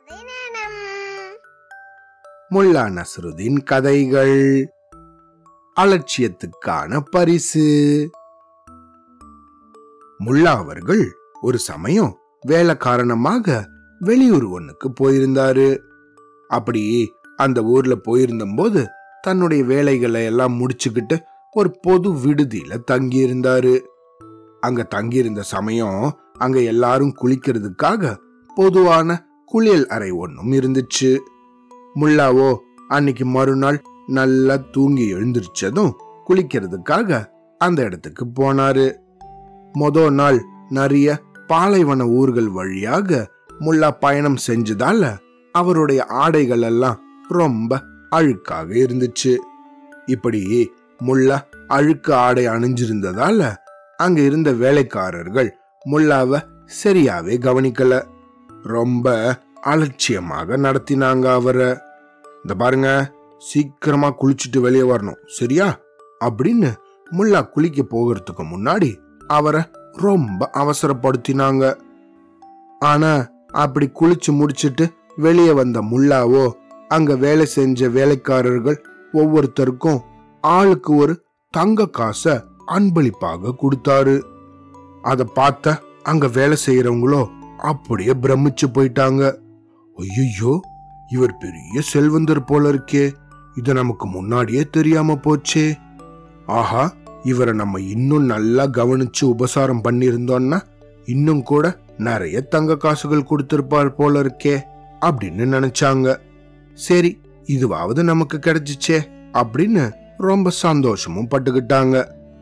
கதை நேரம் முல்லா நஸ்ருதீன் கதைகள் அலட்சியத்துக்கான பரிசு முல்லா அவர்கள் ஒரு சமயம் வேலை காரணமாக வெளியூர் ஒண்ணுக்கு போயிருந்தாரு அப்படி அந்த ஊர்ல போயிருந்தபோது தன்னுடைய வேலைகளை எல்லாம் முடிச்சுக்கிட்டு ஒரு பொது விடுதியில தங்கி இருந்தாரு அங்க தங்கியிருந்த சமயம் அங்க எல்லாரும் குளிக்கிறதுக்காக பொதுவான குளியல் அறை ஒன்றும் இருந்துச்சு முல்லாவோ அன்னைக்கு மறுநாள் நல்லா தூங்கி எழுந்திருச்சதும் குளிக்கிறதுக்காக அந்த இடத்துக்கு போனாரு மொத நாள் நிறைய பாலைவன ஊர்கள் வழியாக முல்லா பயணம் செஞ்சதால அவருடைய ஆடைகள் எல்லாம் ரொம்ப அழுக்காக இருந்துச்சு இப்படி முல்லா அழுக்கு ஆடை அணிஞ்சிருந்ததால அங்க இருந்த வேலைக்காரர்கள் முல்லாவை சரியாவே கவனிக்கல ரொம்ப அலட்சியமாக நடத்தினாங்க அவரை இந்த பாருங்க சீக்கிரமா குளிச்சுட்டு வெளியே வரணும் சரியா அப்படின்னு முல்லா குளிக்க போகிறதுக்கு முன்னாடி அவரை ரொம்ப அவசரப்படுத்தினாங்க ஆனா அப்படி குளிச்சு முடிச்சிட்டு வெளியே வந்த முல்லாவோ அங்க வேலை செஞ்ச வேலைக்காரர்கள் ஒவ்வொருத்தருக்கும் ஆளுக்கு ஒரு தங்க காசை அன்பளிப்பாக கொடுத்தாரு அத பார்த்த அங்க வேலை செய்யறவங்களோ அப்படியே பிரமிச்சு போயிட்டாங்க ஐயோ இவர் பெரிய செல்வந்தர் போல இருக்கே இது நமக்கு முன்னாடியே தெரியாம போச்சே ஆஹா இவரை நம்ம இன்னும் நல்லா கவனிச்சு உபசாரம் பண்ணியிருந்தோம்னா இன்னும் கூட நிறைய தங்க காசுகள் கொடுத்திருப்பார் போல இருக்கே அப்படின்னு நினைச்சாங்க சரி இதுவாவது நமக்கு கிடைச்சிச்சே அப்படின்னு ரொம்ப சந்தோஷமும் பட்டுக்கிட்டாங்க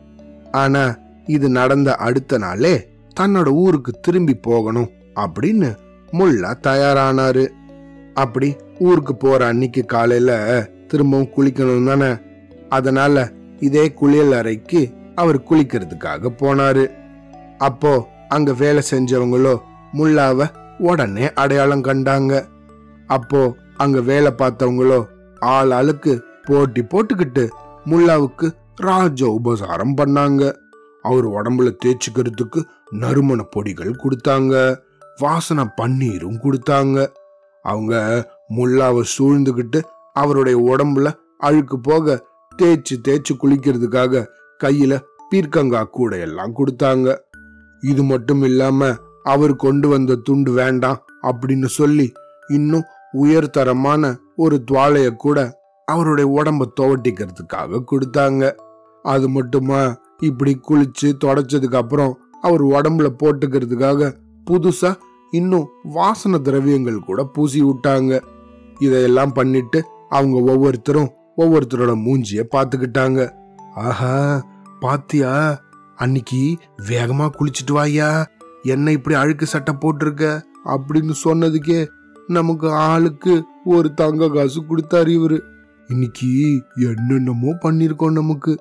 ஆனா இது நடந்த அடுத்த நாளே தன்னோட ஊருக்கு திரும்பி போகணும் அப்படின்னு முல்லா தயாரானாரு அப்படி ஊருக்கு போற அன்னைக்கு காலையில திரும்பவும் குளிக்கணும் தானே அதனால இதே குளியல் அறைக்கு அவர் குளிக்கிறதுக்காக போனாரு அப்போ அங்க வேலை செஞ்சவங்களோ முல்லாவ உடனே அடையாளம் கண்டாங்க அப்போ அங்க வேலை பார்த்தவங்களோ ஆள் ஆளுக்கு போட்டி போட்டுக்கிட்டு முல்லாவுக்கு ராஜ உபசாரம் பண்ணாங்க அவர் உடம்புல தேய்ச்சிக்கிறதுக்கு நறுமண பொடிகள் கொடுத்தாங்க வாசனை பன்னீரும் கொடுத்தாங்க அவங்க முல்லாவை சூழ்ந்துகிட்டு அவருடைய உடம்புல அழுக்கு போக தேய்ச்சி தேய்ச்சி குளிக்கிறதுக்காக கையில பீர்க்கங்கா கூடை எல்லாம் கொடுத்தாங்க இது மட்டும் இல்லாம அவர் கொண்டு வந்த துண்டு வேண்டாம் அப்படின்னு சொல்லி இன்னும் உயர்தரமான ஒரு துவாலைய கூட அவருடைய உடம்ப துவட்டிக்கிறதுக்காக கொடுத்தாங்க அது மட்டுமா இப்படி குளிச்சு தொடச்சதுக்கு அப்புறம் அவர் உடம்புல போட்டுக்கிறதுக்காக புதுசா இன்னும் வாசன திரவியங்கள் கூட பூசி விட்டாங்க இதையெல்லாம் பண்ணிட்டு அவங்க ஒவ்வொருத்தரும் ஒவ்வொருத்தரோட மூஞ்சிய பாத்துக்கிட்டாங்க ஆஹா பாத்தியா அன்னைக்கு வேகமா குளிச்சிட்டு வாயா என்ன இப்படி அழுக்கு சட்டை போட்டிருக்க அப்படின்னு சொன்னதுக்கே நமக்கு ஆளுக்கு ஒரு தங்க காசு கொடுத்தாரு இவரு இன்னைக்கு என்னென்னமோ பண்ணிருக்கோம் நமக்கு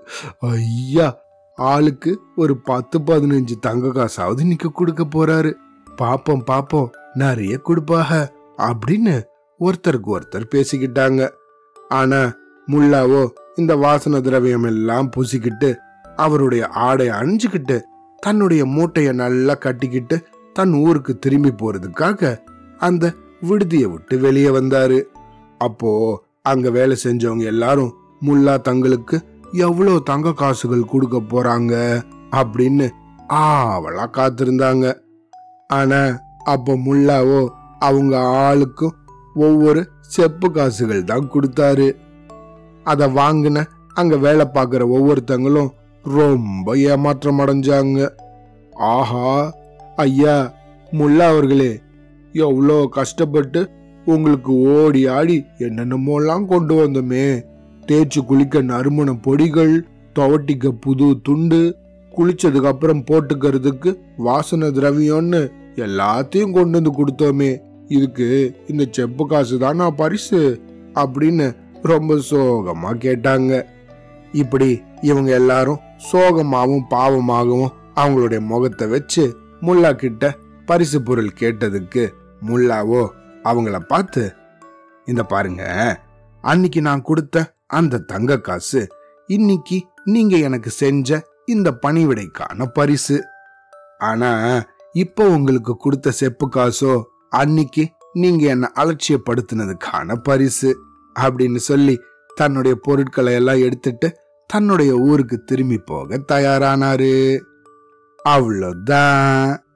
ஐயா ஆளுக்கு ஒரு பத்து பதினஞ்சு தங்க காசாவது இன்னைக்கு கொடுக்க போறாரு பாப்போம் பாப்போம் நிறைய கொடுப்பாக அப்படின்னு ஒருத்தருக்கு ஒருத்தர் பேசிக்கிட்டாங்க ஆனா முல்லாவோ இந்த வாசன திரவியம் எல்லாம் பூசிக்கிட்டு அவருடைய ஆடை அணிஞ்சுக்கிட்டு தன்னுடைய மூட்டைய நல்லா கட்டிக்கிட்டு தன் ஊருக்கு திரும்பி போறதுக்காக அந்த விடுதியை விட்டு வெளியே வந்தாரு அப்போ அங்க வேலை செஞ்சவங்க எல்லாரும் முல்லா தங்களுக்கு எவ்வளவு தங்க காசுகள் கொடுக்க போறாங்க அப்படின்னு ஆவலா காத்திருந்தாங்க ஆனா அப்போ முல்லாவோ அவங்க ஆளுக்கும் ஒவ்வொரு செப்பு காசுகள் தான் கொடுத்தாரு அத வாங்கின அங்க வேலை பார்க்குற ஒவ்வொருத்தங்களும் ரொம்ப ஏமாற்றம் அடைஞ்சாங்க ஆஹா ஐயா முல்லா அவர்களே எவ்வளோ கஷ்டப்பட்டு உங்களுக்கு ஓடி ஆடி என்னென்னமோலாம் கொண்டு வந்தோமே தேய்ச்சி குளிக்க நறுமண பொடிகள் துவட்டிக்க புது துண்டு குளிச்சதுக்கு அப்புறம் போட்டுக்கிறதுக்கு வாசனை திரவியம்னு எல்லாத்தையும் கொண்டு வந்து கொடுத்தோமே இதுக்கு இந்த செப்பு காசு தான் நான் பரிசு அப்படின்னு ரொம்ப சோகமா கேட்டாங்க இப்படி இவங்க எல்லாரும் சோகமாவும் பாவமாகவும் அவங்களுடைய முகத்தை வச்சு முல்லா கிட்ட பரிசு பொருள் கேட்டதுக்கு முல்லாவோ அவங்கள பார்த்து இந்த பாருங்க அன்னைக்கு நான் கொடுத்த அந்த தங்க காசு இன்னைக்கு நீங்க எனக்கு செஞ்ச இந்த பணிவிடைக்கான பரிசு ஆனா இப்போ உங்களுக்கு கொடுத்த செப்பு காசோ அன்னைக்கு நீங்க என்ன அலட்சியப்படுத்தினதுக்கான பரிசு அப்படின்னு சொல்லி தன்னுடைய பொருட்களை எல்லாம் எடுத்துட்டு தன்னுடைய ஊருக்கு திரும்பி போக தயாரானாரு அவ்வளவுதான்